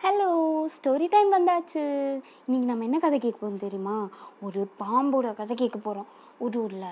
hello story time வந்தாச்சு இன்னைக்கு நம்ம என்ன கதை கேட்க போகிறோம் தெரியுமா ஒரு பாம்போட கதை கேட்க போகிறோம் ஒரு ஊரில்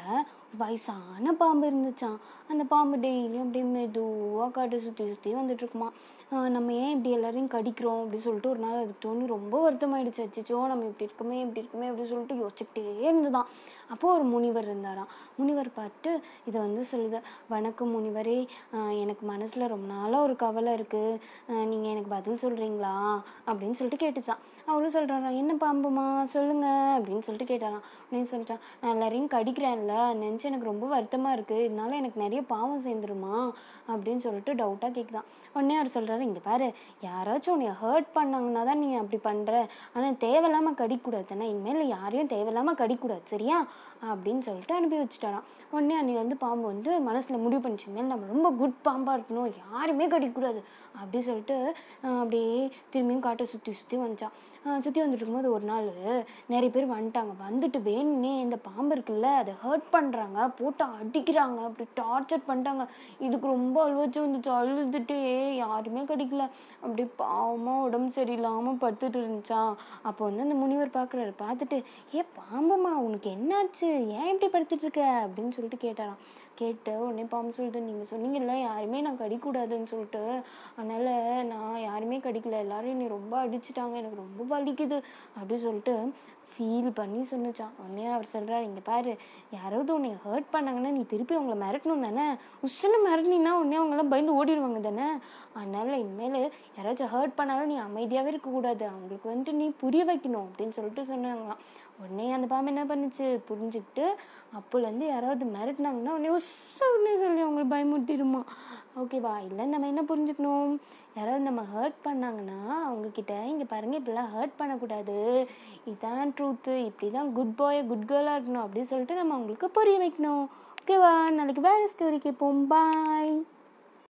வயசான பாம்பு இருந்துச்சாம் அந்த பாம்பு டெய்லியும் அப்படியே மெதுவாக காட்டை சுற்றி சுற்றி வந்துட்டுருக்குமா நம்ம ஏன் இப்படி எல்லாரையும் கடிக்கிறோம் அப்படி சொல்லிட்டு ஒரு நாள் அதுக்கு தோணி ரொம்ப வருத்தமாயிடுச்சு அச்சோ நம்ம இப்படி இருக்குமே இப்படி இருக்குமே அப்படி சொல்லிட்டு யோசிச்சுக்கிட்டே இருந்துதான் அப்போது ஒரு முனிவர் இருந்தாராம் முனிவர் பார்த்து இதை வந்து சொல்லுது வணக்கம் முனிவரே ஆஹ் எனக்கு மனசில் ரொம்ப நாளாக ஒரு கவலை இருக்குது நீங்கள் எனக்கு பதில் சொல்கிறீங்களா அப்படின்னு சொல்லிட்டு கேட்டுச்சான் அவரும் சொல்கிறாராம் என்ன பாம்புமா சொல்லுங்க அப்படின்னு சொல்லிட்டு கேட்டாராம் உடனே சொல்லிட்டான் நான் எல்லாரையும் கடிக்கிறேன்ல நினச்சி எனக்கு ரொம்ப வருத்தமாக இருக்குது இதனால எனக்கு நிறைய பாவம் சேர்ந்துருமா அப்படின்னு சொல்லிட்டு டவுட்டாக கேட்குதான் உடனே அவர் சொல்கிறாரு இங்கே பாரு யாராச்சும் உன்னை ஹர்ட் பண்ணாங்கன்னா தான் நீ அப்படி பண்ணுற ஆனால் தேவையில்லாமல் கடிக்கூடாது தானே இனிமேல் யாரையும் தேவையில்லாமல் கடிக்கூடாது சரியா அப்படின்னு சொல்லிட்டு அனுப்பி வச்சுட்டாராம் உடனே அன்னிலேருந்து பாம்பு வந்து மனசில் முடிவு பண்ணிச்சு மேல் நம்ம ரொம்ப குட் பாம்பாக இருக்கணும் யாருமே கடிக்கக்கூடாது அப்படி சொல்லிட்டு ஆஹ் அப்படியே திரும்பியும் காட்டை சுற்றி சுற்றி வந்துச்சான் சுற்றி வந்துட்டு இருக்கும்போது ஒரு நாள் நிறைய பேர் வந்துட்டாங்க வந்துட்டு வேணும்னே இந்த பாம்பு இருக்குல்ல அதை ஹர்ட் பண்ணுறாங்க போட்டு அடிக்கிறாங்க அப்படி டார்ச்சர் பண்ணிட்டாங்க இதுக்கு ரொம்ப அழுவச்சு வந்துச்சு அழுதுட்டு யாருமே கடிக்கல அப்படியே பாவமாக உடம்பு சரியில்லாமல் படுத்துட்டு இருந்துச்சான் அப்போ வந்து அந்த முனிவர் பார்க்குறாரு பார்த்துட்டு ஏ பாம்புமா உனக்கு என்னாச்சு ஏன் இப்படி படுத்துட்டு இருக்க அப்படின்னு சொல்லிட்டு கேட்டாராம் கேட்ட உடனே பாம்பு சொல்லிட்டு நீங்கள் சொன்னீங்கல்ல யாருமே நான் கடிக்கூடாதுன்னு சொல்லிட்டு அதனால் நான் யாருமே கடிக்கல எல்லாரும் என்னை ரொம்ப அடிச்சிட்டாங்க எனக்கு ரொம்ப வலிக்குது அப்படின்னு சொல்லிட்டு ஃபீல் பண்ணி சொன்னுச்சான் உடனே அவர் சொல்கிறார் இங்கே பாரு யாராவது உன்னை ஹர்ட் பண்ணாங்கன்னா நீ திருப்பி அவங்கள மிரட்டணும் தானே உஷன்னு மிரட்டினா உடனே அவங்களாம் பயந்து ஓடிடுவாங்க தானே அதனால் இனிமேல் யாராச்சும் ஹர்ட் பண்ணாலும் நீ அமைதியாகவே இருக்கக்கூடாது அவங்களுக்கு வந்துட்டு நீ புரிய வைக்கணும் அப்படின்னு சொல்லிட்டு சொன்னாங்களாம் உடனே அந்த பாம்பு என்ன பண்ணுச்சு புரிஞ்சுக்கிட்டு அப்போலேருந்து யாராவது மிரட்டினாங்கன்னா உடனே உடனே சொல்லி அவங்களை பயமுறுத்திடுமா ஓகேவா இல்லை நம்ம என்ன புரிஞ்சுக்கணும் யாராவது நம்ம ஹர்ட் பண்ணாங்கன்னா அவங்கக்கிட்ட இங்கே பாருங்கள் இப்படிலாம் ஹர்ட் பண்ணக்கூடாது இதுதான் ட்ரூத்து இப்படி தான் குட் பாய் குட் கேர்ளாக இருக்கணும் அப்படின்னு சொல்லிட்டு நம்ம அவங்களுக்கு புரிய வைக்கணும் ஓகேவா நாளைக்கு வேறு ஸ்டோரி கேட்போம் பாய்